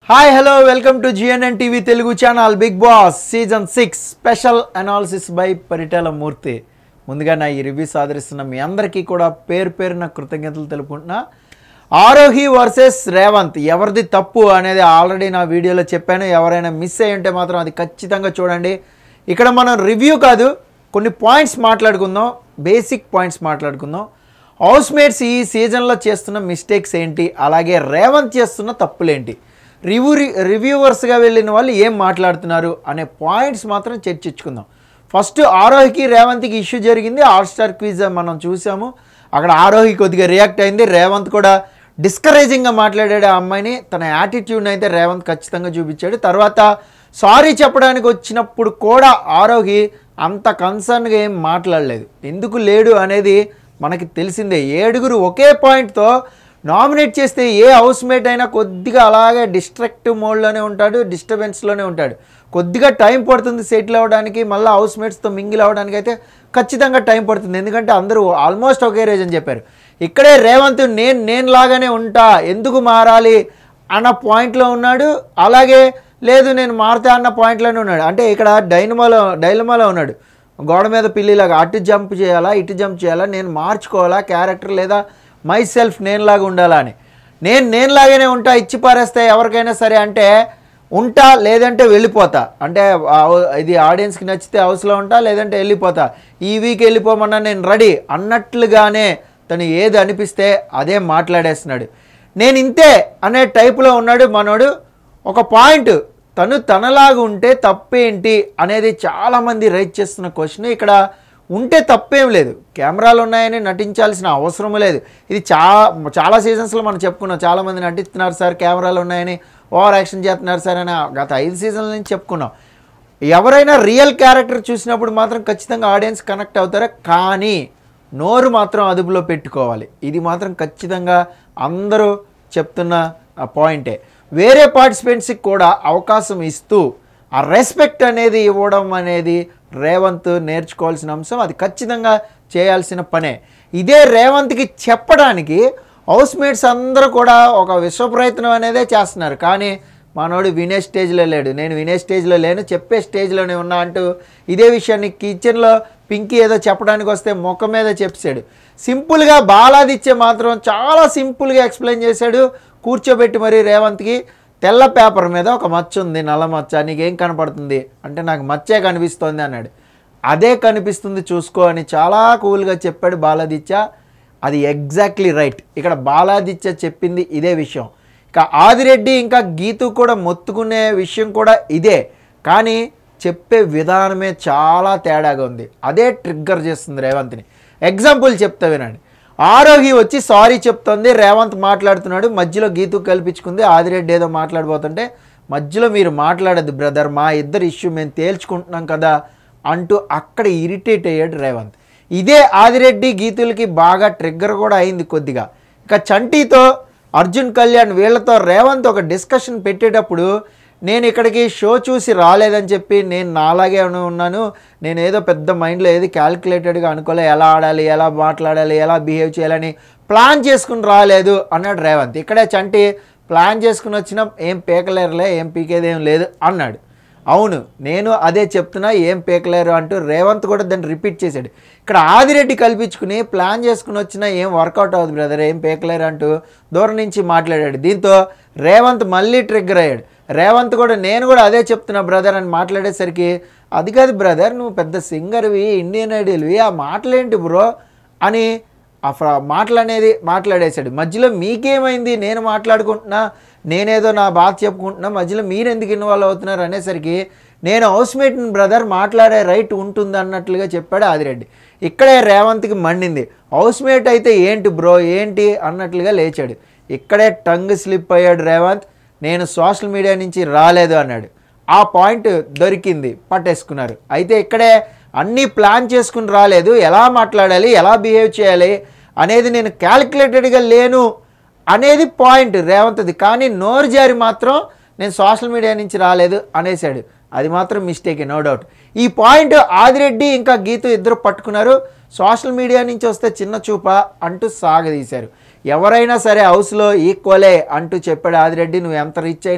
Hi hello welcome to GNN TV Telugu channel Bigg Boss season six special analysis by Paritala Murthy ముందుగా నా ఈ reviews ఆదరిస్తున్న మీ అందరికీ కూడా పేరు పేరున కృతజ్ఞతలు తెలుపుకుంటున్నా ఆరోహి వర్సెస్ రేవంత్ ఎవరిది తప్పు అనేది ఆల్రెడీ నా వీడియోలో చెప్పాను ఎవరైనా మిస్ అయ్యి ఉంటే మాత్రం అది ఖచ్చితంగా చూడండి ఇక్కడ మనం రివ్యూ కాదు కొన్ని పాయింట్స్ మాట్లాడుకుందాం బేసిక్ పాయింట్స్ మాట్లాడుకుందాం హౌస్ మేట్స్ ఈ సీజన్లో చేస్తున్న మిస్టేక్స్ ఏంటి అలాగే రేవంత్ చేస్తున్న తప్పులేంటి రివ్యూ రివ్యూవర్స్గా వెళ్ళిన వాళ్ళు ఏం మాట్లాడుతున్నారు అనే పాయింట్స్ మాత్రం చర్చించుకుందాం ఫస్ట్ ఆరోహికి రేవంత్కి ఇష్యూ జరిగింది ఆల్ స్టార్ క్విజ్ మనం చూసాము అక్కడ ఆరోహి కొద్దిగా రియాక్ట్ అయింది రేవంత్ కూడా డిస్కరేజింగ్గా మాట్లాడాడు ఆ అమ్మాయిని తన యాటిట్యూడ్ని అయితే రేవంత్ ఖచ్చితంగా చూపించాడు తర్వాత సారీ చెప్పడానికి వచ్చినప్పుడు కూడా ఆరోహి అంత కన్సర్న్గా ఏం మాట్లాడలేదు ఎందుకు లేడు అనేది మనకి తెలిసిందే ఏడుగురు ఒకే పాయింట్తో నామినేట్ చేస్తే ఏ హౌస్ మేట్ అయినా కొద్దిగా అలాగే డిస్ట్రక్టివ్ మోడ్లోనే ఉంటాడు డిస్టర్బెన్స్లోనే ఉంటాడు కొద్దిగా టైం పడుతుంది సెటిల్ అవ్వడానికి మళ్ళీ హౌస్ మేట్స్తో మింగిల్ అవ్వడానికి అయితే ఖచ్చితంగా టైం పడుతుంది ఎందుకంటే అందరూ ఆల్మోస్ట్ ఒకే రేజ్ అని చెప్పారు ఇక్కడే రేవంత్ నేను నేను లాగానే ఉంటా ఎందుకు మారాలి అన్న పాయింట్లో ఉన్నాడు అలాగే లేదు నేను మారుతా అన్న పాయింట్లోనే ఉన్నాడు అంటే ఇక్కడ డైనమాలో డైలమాలో ఉన్నాడు గోడ మీద పిల్లిలాగా అటు జంప్ చేయాలా ఇటు జంప్ చేయాలా నేను మార్చుకోవాలా క్యారెక్టర్ లేదా మై సెల్ఫ్ నేనులాగా ఉండాలా అని నేను నేనులాగానే ఉంటా ఇచ్చి పారేస్తే ఎవరికైనా సరే అంటే ఉంటా లేదంటే వెళ్ళిపోతా అంటే ఆ- ఇది ఆడియన్స్కి నచ్చితే హౌస్లో ఉంటా లేదంటే వెళ్ళిపోతా ఈ వీక్ వెళ్ళిపోమన్నా నేను రెడీ అన్నట్లుగానే తను ఏది అనిపిస్తే అదే మాట్లాడేస్తున్నాడు నేను ఇంతే అనే టైపులో ఉన్నాడు మనోడు ఒక పాయింట్ తను తనలాగా ఉంటే తప్పేంటి అనేది చాలామంది రైట్ చేస్తున్న క్వశ్చన్ ఇక్కడ ఉంటే తప్పేం లేదు కెమెరాలు ఉన్నాయని నటించాల్సిన అవసరం లేదు ఇది చా చాలా సీజన్స్లో మనం చెప్పుకున్నాం చాలామంది నటిస్తున్నారు సార్ కెమెరాలు ఉన్నాయని ఓవర్ యాక్షన్ చేస్తున్నారు సార్ అని గత ఐదు సీజన్ల నుంచి చెప్పుకున్నాం ఎవరైనా రియల్ క్యారెక్టర్ చూసినప్పుడు మాత్రం ఖచ్చితంగా ఆడియన్స్ కనెక్ట్ అవుతారా కానీ నోరు మాత్రం అదుపులో పెట్టుకోవాలి ఇది మాత్రం ఖచ్చితంగా అందరూ చెప్తున్న ఆ పాయింటే వేరే పార్టిసిపెంట్స్కి కూడా అవకాశం ఇస్తూ ఆ రెస్పెక్ట్ అనేది ఇవ్వడం అనేది రేవంత్ నేర్చుకోవాల్సిన అంశం అది ఖచ్చితంగా చేయాల్సిన పనే ఇదే రేవంత్కి చెప్పడానికి హౌస్ మేట్స్ అందరూ కూడా ఒక విశ్వ ప్రయత్నం అనేదే చేస్తున్నారు కానీ మనోడు వినే స్టేజ్లో లేడు నేను వినే స్టేజ్లో లేను చెప్పే స్టేజ్లోనే ఉన్నా అంటూ ఇదే విషయాన్ని కిచెన్లో పింకీ ఏదో చెప్పడానికి వస్తే ముఖం మీద చెప్పాడు సింపుల్గా బాలాదిత్య మాత్రం చాలా సింపుల్గా ఎక్స్ప్లెయిన్ చేశాడు కూర్చోబెట్టి మరి రేవంత్కి తెల్ల పేపర్ మీద ఒక మచ్చ ఉంది నల్ల మచ్చ నీకేం కనపడుతుంది అంటే నాకు మచ్చే కనిపిస్తోంది అన్నాడు అదే కనిపిస్తుంది చూసుకో అని చాలా కూల్గా చెప్పాడు బాలాదిత్య అది ఎగ్జాక్ట్లీ రైట్ ఇక్కడ బాలాదిత్య చెప్పింది ఇదే విషయం ఇక ఆదిరెడ్డి ఇంకా గీతు కూడా మొత్తుకునే విషయం కూడా ఇదే కానీ చెప్పే విధానమే చాలా తేడాగా ఉంది అదే ట్రిగ్గర్ చేస్తుంది రేవంత్ని ఎగ్జాంపుల్ చెప్తా వినండి ఆరోహి వచ్చి సారీ చెప్తోంది రేవంత్ మాట్లాడుతున్నాడు మధ్యలో గీతు కల్పించుకుంది ఆదిరెడ్డి ఏదో మాట్లాడిపోతుంటే మధ్యలో మీరు మాట్లాడద్దు బ్రదర్ మా ఇద్దరు ఇష్యూ మేము తేల్చుకుంటున్నాం కదా అంటూ అక్కడ ఇరిటేట్ అయ్యాడు రేవంత్ ఇదే ఆదిరెడ్డి గీతులకి బాగా ట్రిగ్గర్ కూడా అయింది కొద్దిగా ఇక చంటీతో అర్జున్ కళ్యాణ్ వీళ్ళతో రేవంత్ ఒక డిస్కషన్ పెట్టేటప్పుడు నేను ఇక్కడికి షో చూసి రాలేదని చెప్పి నేను నాలాగే ఉన్నాను నేను ఏదో పెద్ద మైండ్లో ఏది క్యాల్కులేటెడ్గా అనుకోలే ఎలా ఆడాలి ఎలా మాట్లాడాలి ఎలా బిహేవ్ చేయాలని ప్లాన్ చేసుకుని రాలేదు అన్నాడు రేవంత్ ఇక్కడే చంటి ప్లాన్ చేసుకుని వచ్చినా ఏం పీకలేరులే ఏం పీకేది ఏం లేదు అన్నాడు అవును నేను అదే చెప్తున్నా ఏం పీకలేరు అంటూ రేవంత్ కూడా దాన్ని రిపీట్ చేశాడు ఇక్కడ ఆదిరెడ్డి కల్పించుకుని ప్లాన్ చేసుకుని వచ్చినా ఏం వర్కౌట్ అవుతుంది బ్రదర్ ఏం పీకలేరు అంటూ దూరం నుంచి మాట్లాడాడు దీంతో రేవంత్ మళ్ళీ ట్రిగ్గర్ అయ్యాడు రేవంత్ కూడా నేను కూడా అదే చెప్తున్నా బ్రదర్ అని మాట్లాడేసరికి అది కాదు బ్రదర్ నువ్వు పెద్ద సింగర్వి ఇండియన్ ఐడియల్వి ఆ మాటలేంటి బ్రో అని ఆ ఫ్ర- మాటలు అనేది మాట్లాడేశాడు మధ్యలో మీకేమైంది నేను మాట్లాడుకుంటున్నా నేనేదో నా బాధ చెప్పుకుంటున్నా మధ్యలో మీరు ఎందుకు ఇన్వాల్వ్ అవుతున్నారు అనేసరికి నేను హౌస్ మేట్ని బ్రదర్ మాట్లాడే రైట్ ఉంటుంది అన్నట్లుగా చెప్పాడు ఆదిరెడ్డి ఇక్కడే రేవంత్కి మండింది హౌస్ మేట్ అయితే ఏంటి బ్రో ఏంటి అన్నట్లుగా లేచాడు ఇక్కడే టంగ్ స్లిప్ అయ్యాడు రేవంత్ నేను సోషల్ మీడియా నుంచి రాలేదు అన్నాడు ఆ పాయింట్ దొరికింది పట్టేసుకున్నారు అయితే ఇక్కడే అన్నీ ప్లాన్ చేసుకుని రాలేదు ఎలా మాట్లాడాలి ఎలా బిహేవ్ చేయాలి అనేది నేను క్యాలిక్యులేటెడ్గా లేను అనేది పాయింట్ రేవంత్ది కానీ నోరు జారి మాత్రం నేను సోషల్ మీడియా నుంచి రాలేదు అనేసాడు అది మాత్రం మిస్టేక్ నో డౌట్ ఈ పాయింట్ ఆదిరెడ్డి ఇంకా గీతు ఇద్దరు పట్టుకున్నారు సోషల్ మీడియా నుంచి వస్తే చిన్న చూప అంటూ సాగదీశారు ఎవరైనా సరే హౌస్లో ఈక్వలే అంటూ చెప్పాడు ఆదిరెడ్డి నువ్వు ఎంత రిచ్ అయినా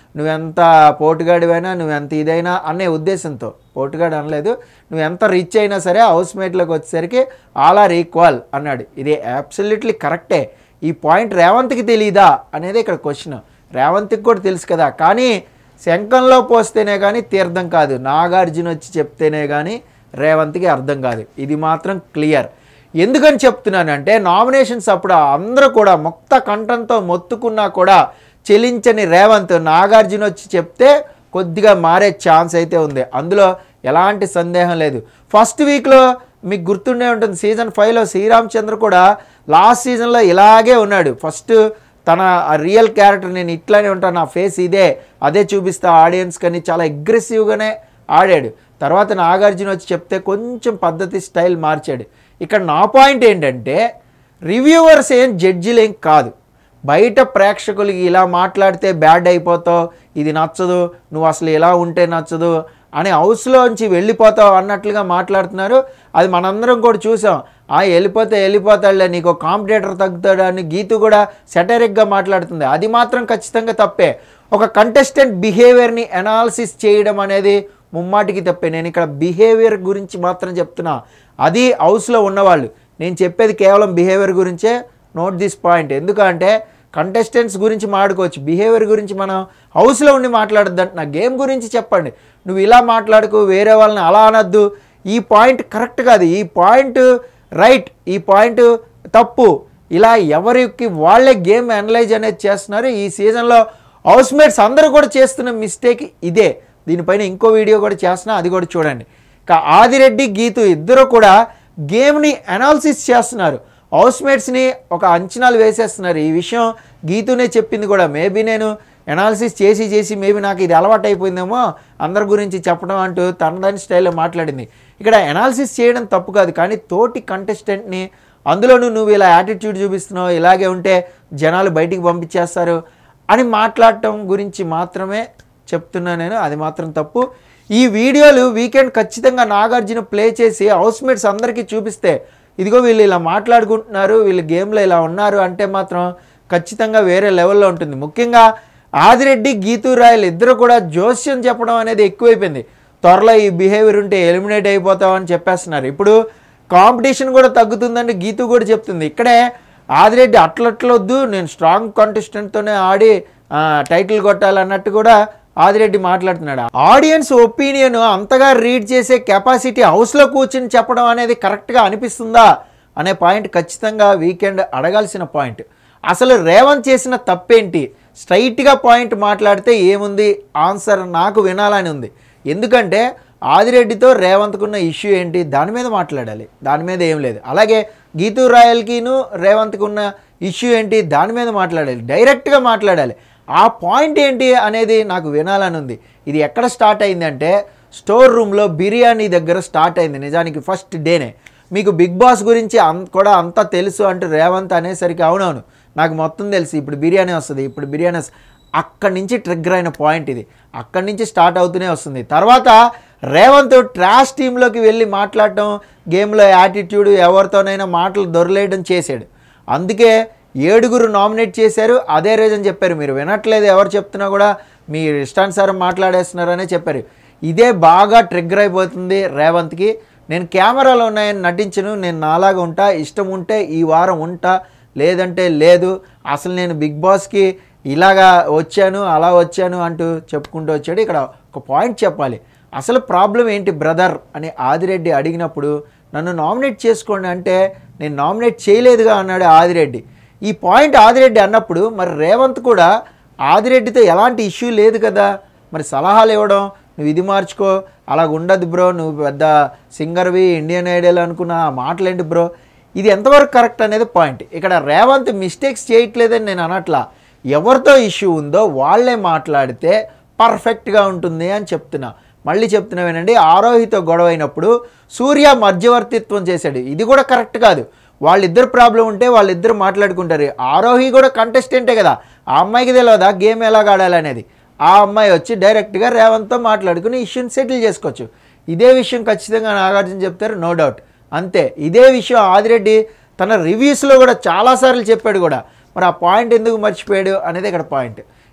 నువ్వెంత పోటుగాడివైనా నువ్వెంత ఇదైనా అనే ఉద్దేశంతో పోటుగాడు అనలేదు నువ్వెంత రిచ్ అయినా సరే హౌస్ మేట్లోకి వచ్చేసరికి ఆల్ ఆర్ ఈక్వల్ అన్నాడు ఇది అబ్సల్యూట్లీ కరెక్టే ఈ పాయింట్ రేవంత్కి తెలియదా అనేది ఇక్కడ క్వశ్చన్ రేవంత్కి కూడా తెలుసు కదా కానీ శంఖంలో పోస్తేనే కానీ తీర్థం కాదు నాగార్జున వచ్చి చెప్తేనే కానీ రేవంత్కి అర్థం కాదు ఇది మాత్రం క్లియర్ ఎందుకని చెప్తున్నానంటే నామినేషన్స్ అప్పుడు అందరూ కూడా మొత్త కంఠంతో మొత్తుకున్నా కూడా చెలించని రేవంత్ నాగార్జున వచ్చి చెప్తే కొద్దిగా మారే ఛాన్స్ అయితే ఉంది అందులో ఎలాంటి సందేహం లేదు ఫస్ట్ వీక్లో మీకు గుర్తుండే ఉంటుంది సీజన్ ఫైవ్లో శ్రీరామచంద్ర కూడా లాస్ట్ సీజన్లో ఇలాగే ఉన్నాడు ఫస్ట్ తన రియల్ క్యారెక్టర్ నేను ఇట్లానే ఉంటాను నా ఫేస్ ఇదే అదే చూపిస్తా ఆడియన్స్ కానీ చాలా అగ్రెసివ్గానే ఆడాడు తర్వాత నాగార్జున వచ్చి చెప్తే కొంచెం పద్ధతి స్టైల్ మార్చాడు ఇక్కడ నా పాయింట్ ఏంటంటే రివ్యూవర్స్ ఏం జడ్జిలు ఏం కాదు బయట ప్రేక్షకులకి ఇలా మాట్లాడితే బ్యాడ్ అయిపోతావు ఇది నచ్చదు నువ్వు అసలు ఇలా ఉంటే నచ్చదు అని హౌస్లోంచి వెళ్ళిపోతావు అన్నట్లుగా మాట్లాడుతున్నారు అది మనందరం కూడా చూసాం ఆ వెళ్ళిపోతే వెళ్ళిపోతాడులే నీకు కాంపిటేటర్ తగ్గుతాడు అని గీతు కూడా సెటరిక్గా మాట్లాడుతుంది అది మాత్రం ఖచ్చితంగా తప్పే ఒక కంటెస్టెంట్ బిహేవియర్ని అనాలిసిస్ చేయడం అనేది ముమ్మాటికి తప్పే నేను ఇక్కడ బిహేవియర్ గురించి మాత్రం చెప్తున్నా అది హౌస్లో ఉన్నవాళ్ళు నేను చెప్పేది కేవలం బిహేవియర్ గురించే నోట్ దిస్ పాయింట్ ఎందుకంటే కంటెస్టెంట్స్ గురించి మాట్లాడుకోవచ్చు బిహేవియర్ గురించి మనం హౌస్లో ఉండి మాట్లాడద్దు అంటున్నా గేమ్ గురించి చెప్పండి నువ్వు ఇలా మాట్లాడుకో వేరే వాళ్ళని అలా అనొద్దు ఈ పాయింట్ కరెక్ట్ కాదు ఈ పాయింట్ రైట్ ఈ పాయింట్ తప్పు ఇలా ఎవరికి వాళ్ళే గేమ్ అనలైజ్ అనేది చేస్తున్నారు ఈ సీజన్లో హౌస్ మేట్స్ అందరూ కూడా చేస్తున్న మిస్టేక్ ఇదే దీనిపైన ఇంకో వీడియో కూడా చేస్తున్నా అది కూడా చూడండి ఇక ఆదిరెడ్డి గీతు ఇద్దరు కూడా గేమ్ని అనాలిసిస్ చేస్తున్నారు హౌస్ మేట్స్ని ఒక అంచనాలు వేసేస్తున్నారు ఈ విషయం గీతునే చెప్పింది కూడా మేబీ నేను అనాలిసిస్ చేసి చేసి మేబీ నాకు ఇది అలవాటు అయిపోయిందేమో అందరి గురించి చెప్పడం అంటూ తన దాని స్టైల్లో మాట్లాడింది ఇక్కడ అనాలిసిస్ చేయడం తప్పు కాదు కానీ తోటి కంటెస్టెంట్ని అందులోనూ నువ్వు ఇలా యాటిట్యూడ్ చూపిస్తున్నావు ఇలాగే ఉంటే జనాలు బయటికి పంపించేస్తారు అని మాట్లాడటం గురించి మాత్రమే చెప్తున్నా నేను అది మాత్రం తప్పు ఈ వీడియోలు వీకెండ్ ఖచ్చితంగా నాగార్జున ప్లే చేసి హౌస్ మేట్స్ అందరికీ చూపిస్తే ఇదిగో వీళ్ళు ఇలా మాట్లాడుకుంటున్నారు వీళ్ళు గేమ్లో ఇలా ఉన్నారు అంటే మాత్రం ఖచ్చితంగా వేరే లెవెల్లో ఉంటుంది ముఖ్యంగా ఆదిరెడ్డి గీతూ రాయలు ఇద్దరు కూడా జోస్యం చెప్పడం అనేది ఎక్కువైపోయింది త్వరలో ఈ బిహేవియర్ ఉంటే ఎలిమినేట్ అయిపోతామని చెప్పేస్తున్నారు ఇప్పుడు కాంపిటీషన్ కూడా తగ్గుతుందని గీతు కూడా చెప్తుంది ఇక్కడే ఆదిరెడ్డి అట్లట్లొద్దు నేను స్ట్రాంగ్ కాంటెస్టెంట్తోనే ఆడి ఆ, టైటిల్ కొట్టాలన్నట్టు కూడా ఆదిరెడ్డి మాట్లాడుతున్నాడు ఆడియన్స్ ఒపీనియన్ అంతగా రీడ్ చేసే కెపాసిటీ హౌస్లో కూర్చుని చెప్పడం అనేది కరెక్ట్గా అనిపిస్తుందా అనే పాయింట్ ఖచ్చితంగా వీకెండ్ అడగాల్సిన పాయింట్ అసలు రేవంత్ చేసిన తప్పేంటి స్ట్రైట్గా పాయింట్ మాట్లాడితే ఏముంది ఆన్సర్ నాకు వినాలని ఉంది ఎందుకంటే ఆదిరెడ్డితో రేవంత్కున్న ఇష్యూ ఏంటి దాని మీద మాట్లాడాలి దాని మీద ఏం లేదు అలాగే గీతూ రాయల్కిను రేవంత్కి ఉన్న ఇష్యూ ఏంటి దాని మీద మాట్లాడాలి డైరెక్ట్గా మాట్లాడాలి ఆ పాయింట్ ఏంటి అనేది నాకు వినాలని ఉంది ఇది ఎక్కడ స్టార్ట్ అయిందంటే స్టోర్ రూమ్లో బిర్యానీ దగ్గర స్టార్ట్ అయింది నిజానికి ఫస్ట్ డేనే మీకు బిగ్ బాస్ గురించి అం కూడా అంతా తెలుసు అంటూ రేవంత్ అనేసరికి అవునవును నాకు మొత్తం తెలుసు ఇప్పుడు బిర్యానీ వస్తుంది ఇప్పుడు బిర్యానీ వస్తుంది అక్కడి నుంచి ట్రిగ్గర్ అయిన పాయింట్ ఇది అక్కడి నుంచి స్టార్ట్ అవుతూనే వస్తుంది తర్వాత రేవంత్ ట్రాష్ టీంలోకి వెళ్ళి మాట్లాడటం గేమ్లో యాటిట్యూడ్ ఎవరితోనైనా మాటలు దొరలేయడం చేశాడు అందుకే ఏడుగురు నామినేట్ చేశారు అదే రీజన్ చెప్పారు మీరు వినట్లేదు ఎవరు చెప్తున్నా కూడా మీరు ఇష్టానుసారం మాట్లాడేస్తున్నారనే చెప్పారు ఇదే బాగా ట్రిగ్గర్ అయిపోతుంది రేవంత్కి నేను కెమెరాలో ఉన్నాయని నటించను నేను నాలాగా ఉంటా ఇష్టం ఉంటే ఈ వారం ఉంటా లేదంటే లేదు అసలు నేను బిగ్ బాస్కి ఇలాగా వచ్చాను అలా వచ్చాను అంటూ చెప్పుకుంటూ వచ్చాడు ఇక్కడ ఒక పాయింట్ చెప్పాలి అసలు ప్రాబ్లం ఏంటి బ్రదర్ అని ఆదిరెడ్డి అడిగినప్పుడు నన్ను నామినేట్ చేసుకోండి అంటే నేను నామినేట్ చేయలేదుగా అన్నాడు ఆదిరెడ్డి ఈ పాయింట్ ఆదిరెడ్డి అన్నప్పుడు మరి రేవంత్ కూడా ఆదిరెడ్డితో ఎలాంటి ఇష్యూ లేదు కదా మరి సలహాలు ఇవ్వడం నువ్వు ఇది మార్చుకో అలా ఉండదు బ్రో నువ్వు పెద్ద సింగర్వి ఇండియన్ ఐడల్ అనుకున్న ఆ మాటలేంటి బ్రో ఇది ఎంతవరకు కరెక్ట్ అనేది పాయింట్ ఇక్కడ రేవంత్ మిస్టేక్స్ చేయట్లేదని నేను అనట్లా ఎవరితో ఇష్యూ ఉందో వాళ్ళే మాట్లాడితే పర్ఫెక్ట్గా ఉంటుంది అని చెప్తున్నా మళ్ళీ చెప్తున్నా వినండి ఆరోహితో గొడవ అయినప్పుడు సూర్య మధ్యవర్తిత్వం చేశాడు ఇది కూడా కరెక్ట్ కాదు వాళ్ళిద్దరు ప్రాబ్లం ఉంటే వాళ్ళిద్దరు మాట్లాడుకుంటారు ఆరోహి కూడా కంటెస్టెంటే కదా ఆ అమ్మాయికి తెలియదా గేమ్ ఎలాగ ఆడాలనేది ఆ అమ్మాయి వచ్చి డైరెక్ట్గా రేవంత్తో మాట్లాడుకుని ఇష్యూని సెటిల్ చేసుకోవచ్చు ఇదే విషయం ఖచ్చితంగా నాగార్జున చెప్తారు నో డౌట్ అంతే ఇదే విషయం ఆదిరెడ్డి తన రివ్యూస్లో కూడా చాలాసార్లు చెప్పాడు కూడా మరి ఆ పాయింట్ ఎందుకు మర్చిపోయాడు అనేది ఇక్కడ పాయింట్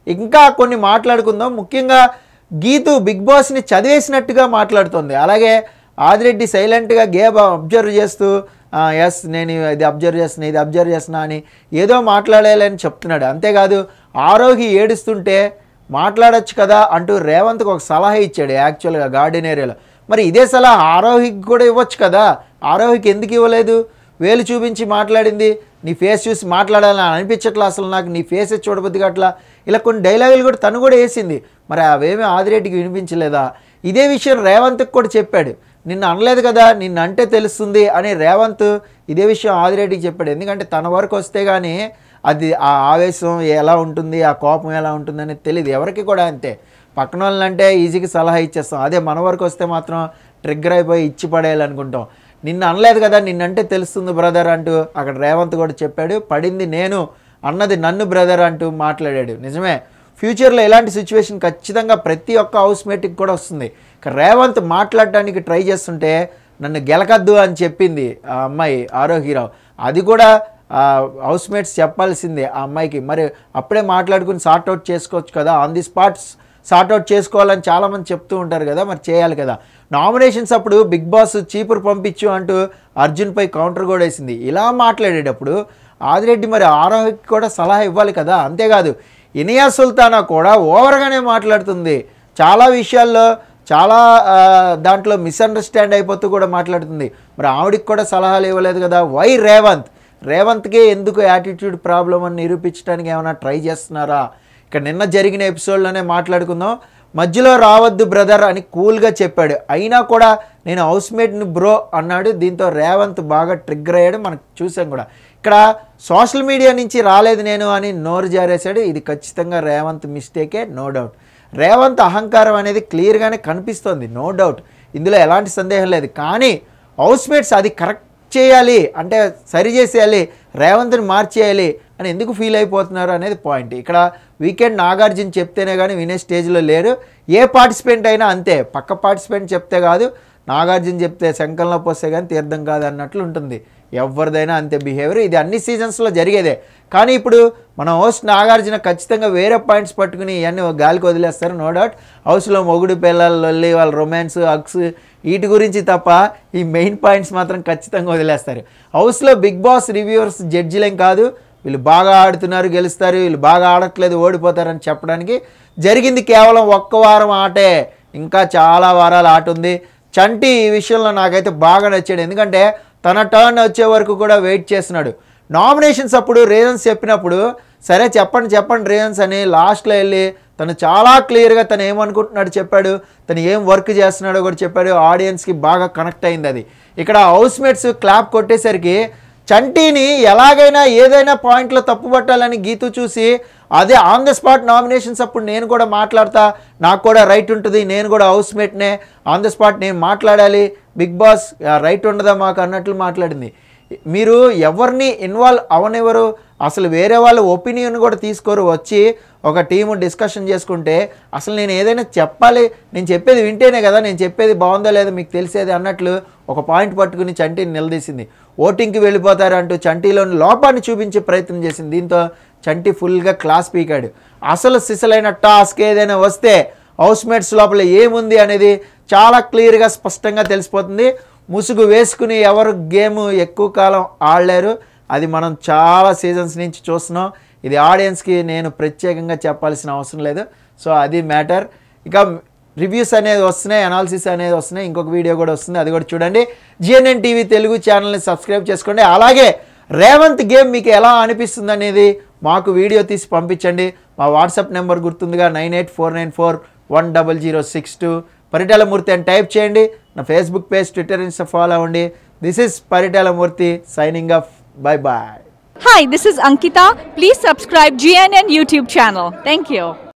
ఇంకా కొన్ని మాట్లాడుకుందాం ముఖ్యంగా గీతు బిగ్ బాస్ని చదివేసినట్టుగా మాట్లాడుతుంది అలాగే ఆదిరెడ్డి సైలెంట్గా గేమ్ అబ్జర్వ్ చేస్తూ ఎస్ నేను ఇది అబ్జర్వ్ చేస్తున్నా ఇది అబ్జర్వ్ చేస్తున్నా అని ఏదో మాట్లాడాలని చెప్తున్నాడు అంతేకాదు ఆరోహి ఏడుస్తుంటే మాట్లాడొచ్చు కదా అంటూ రేవంత్కి ఒక సలహా ఇచ్చాడు యాక్చువల్గా గార్డెన్ ఏరియాలో మరి ఇదే సలహా ఆరోహికి కూడా ఇవ్వచ్చు కదా ఆరోహికి ఎందుకు ఇవ్వలేదు వేలు చూపించి మాట్లాడింది నీ ఫేస్ చూసి మాట్లాడాలని అనిపించట్లా అసలు నాకు నీ ఫేస్ చూడబుద్ది అట్లా ఇలా కొన్ని డైలాగులు కూడా తను కూడా వేసింది మరి అవేమీ ఆదిరెడ్డికి వినిపించలేదా ఇదే విషయం రేవంత్కి కూడా చెప్పాడు నిన్ను అనలేదు కదా నిన్ను అంటే తెలుస్తుంది అని రేవంత్ ఇదే విషయం ఆదిరెడ్డికి చెప్పాడు ఎందుకంటే తన వరకు వస్తే కానీ అది ఆ ఆవేశం ఎలా ఉంటుంది ఆ కోపం ఎలా ఉంటుంది అనేది తెలియదు ఎవరికి కూడా అంతే పక్కన వాళ్ళంటే ఈజీగా సలహా ఇచ్చేస్తాం అదే మన వరకు వస్తే మాత్రం ట్రిగ్గర్ అయిపోయి ఇచ్చి పడేయాలనుకుంటాం నిన్ను అనలేదు కదా నిన్నంటే తెలుస్తుంది బ్రదర్ అంటూ అక్కడ రేవంత్ కూడా చెప్పాడు పడింది నేను అన్నది నన్ను బ్రదర్ అంటూ మాట్లాడాడు నిజమే ఫ్యూచర్లో ఇలాంటి సిచ్యువేషన్ ఖచ్చితంగా ప్రతి ఒక్క హౌస్ మేట్కి కూడా వస్తుంది ఇక రేవంత్ మాట్లాడటానికి ట్రై చేస్తుంటే నన్ను గెలకద్దు అని చెప్పింది ఆ అమ్మాయి ఆరోహీరావు అది కూడా హౌస్ మేట్స్ చెప్పాల్సిందే ఆ అమ్మాయికి మరి అప్పుడే మాట్లాడుకుని సార్ట్అవుట్ చేసుకోవచ్చు కదా ఆన్ ది స్పాట్స్ సార్ట్అవుట్ చేసుకోవాలని చాలామంది చెప్తూ ఉంటారు కదా మరి చేయాలి కదా నామినేషన్స్ అప్పుడు బిగ్ బాస్ చీపురు పంపించు అంటూ అర్జున్పై కౌంటర్ కూడా వేసింది ఇలా మాట్లాడేటప్పుడు ఆదిరెడ్డి మరి ఆరోగ్యకి కూడా సలహా ఇవ్వాలి కదా అంతేకాదు ఇనియా సుల్తానా కూడా ఓవర్గానే మాట్లాడుతుంది చాలా విషయాల్లో చాలా ఆ, దాంట్లో మిస్అండర్స్టాండ్ అయిపోతూ కూడా మాట్లాడుతుంది మరి ఆవిడికి కూడా సలహాలు ఇవ్వలేదు కదా వై రేవంత్ రేవంత్కే ఎందుకు యాటిట్యూడ్ ప్రాబ్లం అని నిరూపించడానికి ఏమైనా ట్రై చేస్తున్నారా ఇక నిన్న జరిగిన ఎపిసోడ్లోనే మాట్లాడుకుందాం మధ్యలో రావద్దు బ్రదర్ అని కూల్గా చెప్పాడు అయినా కూడా నేను హౌస్మేట్ని బ్రో అన్నాడు దీంతో రేవంత్ బాగా ట్రిగ్గర్ అయ్యాడు మనకు చూసాం కూడా ఇక్కడ సోషల్ మీడియా నుంచి రాలేదు నేను అని నోరు జారేశాడు ఇది ఖచ్చితంగా రేవంత్ మిస్టేకే నో డౌట్ రేవంత్ అహంకారం అనేది క్లియర్గానే కనిపిస్తోంది నో డౌట్ ఇందులో ఎలాంటి సందేహం లేదు కానీ హౌస్మేట్స్ అది కరెక్ట్ చేయాలి అంటే సరి చేసేయాలి రేవంత్ని మార్చేయాలి అని ఎందుకు ఫీల్ అయిపోతున్నారు అనేది పాయింట్ ఇక్కడ వీకెండ్ నాగార్జున చెప్తేనే కానీ వినే స్టేజ్లో లేరు ఏ పార్టిసిపెంట్ అయినా అంతే పక్క పార్టిసిపెంట్ చెప్తే కాదు నాగార్జున చెప్తే శంఖంలో పోస్తే కానీ తీర్థం కాదు అన్నట్లు ఉంటుంది ఎవరిదైనా అంతే బిహేవియర్ ఇది అన్ని సీజన్స్లో జరిగేదే కానీ ఇప్పుడు మన హోస్ట్ నాగార్జున ఖచ్చితంగా వేరే పాయింట్స్ పట్టుకుని ఇవన్నీ ఒక గాలికి వదిలేస్తారు నో డౌట్ హౌస్లో మొగుడు పిల్లలు లొల్లి వాళ్ళ రొమాన్స్ హక్స్ వీటి గురించి తప్ప ఈ మెయిన్ పాయింట్స్ మాత్రం ఖచ్చితంగా వదిలేస్తారు హౌస్లో బిగ్ బాస్ రివ్యూవర్స్ జడ్జిలేం కాదు వీళ్ళు బాగా ఆడుతున్నారు గెలుస్తారు వీళ్ళు బాగా ఆడట్లేదు ఓడిపోతారని చెప్పడానికి జరిగింది కేవలం ఒక్క వారం ఆటే ఇంకా చాలా వారాల ఆట ఉంది చంటి ఈ విషయంలో నాకైతే బాగా నచ్చాడు ఎందుకంటే తన టర్న్ వచ్చే వరకు కూడా వెయిట్ చేస్తున్నాడు నామినేషన్స్ అప్పుడు రీజన్స్ చెప్పినప్పుడు సరే చెప్పండి చెప్పండి రీజన్స్ అని లాస్ట్లో వెళ్ళి తను చాలా క్లియర్గా తను ఏమనుకుంటున్నాడు చెప్పాడు తను ఏం వర్క్ చేస్తున్నాడో కూడా చెప్పాడు ఆడియన్స్కి బాగా కనెక్ట్ అయింది అది ఇక్కడ హౌస్మేట్స్ క్లాప్ కొట్టేసరికి చంటీని ఎలాగైనా ఏదైనా పాయింట్లో తప్పుపట్టాలని గీతు చూసి అదే ఆన్ ద స్పాట్ నామినేషన్స్ అప్పుడు నేను కూడా మాట్లాడతా నాకు కూడా రైట్ ఉంటుంది నేను కూడా హౌస్ మేట్నే ఆన్ ద స్పాట్ నేను మాట్లాడాలి బిగ్ బాస్ రైట్ ఉండదా మాకు అన్నట్లు మాట్లాడింది మీరు ఎవరిని ఇన్వాల్వ్ అవనివ్వరు అసలు వేరే వాళ్ళ ఒపీనియన్ కూడా తీసుకోరు వచ్చి ఒక టీము డిస్కషన్ చేసుకుంటే అసలు నేను ఏదైనా చెప్పాలి నేను చెప్పేది వింటేనే కదా నేను చెప్పేది బాగుందో లేదో మీకు తెలిసేది అన్నట్లు ఒక పాయింట్ పట్టుకుని చంటిని నిలదీసింది ఓటింగ్కి వెళ్ళిపోతారు అంటూ చంటిలోని లోపాన్ని చూపించే ప్రయత్నం చేసింది దీంతో చంటి ఫుల్గా క్లాస్ పీకాడు అసలు సిసలైన టాస్క్ ఏదైనా వస్తే హౌస్మేట్స్ లోపల ఏముంది అనేది చాలా క్లియర్గా స్పష్టంగా తెలిసిపోతుంది ముసుగు వేసుకుని ఎవరు గేమ్ ఎక్కువ కాలం ఆడలేరు అది మనం చాలా సీజన్స్ నుంచి చూస్తున్నాం ఇది ఆడియన్స్కి నేను ప్రత్యేకంగా చెప్పాల్సిన అవసరం లేదు సో అది మ్యాటర్ ఇక రివ్యూస్ అనేది వస్తున్నాయి అనాలిసిస్ అనేది వస్తున్నాయి ఇంకొక వీడియో కూడా వస్తుంది అది కూడా చూడండి జిఎన్ఎన్ టీవీ తెలుగు ఛానల్ని సబ్స్క్రైబ్ చేసుకోండి అలాగే రేవంత్ గేమ్ మీకు ఎలా అనిపిస్తుంది అనేది మాకు వీడియో తీసి పంపించండి మా వాట్సాప్ నెంబర్ గుర్తుందిగా nine eight four nine four one double zero six two Paritala Murthy అని టైప్ చేయండి నా Facebook page Twitter Insta follow అవ్వండి this is Paritala Murthy signing off bye bye Hi, this is Ankita. Please subscribe GNN YouTube channel. Thank you.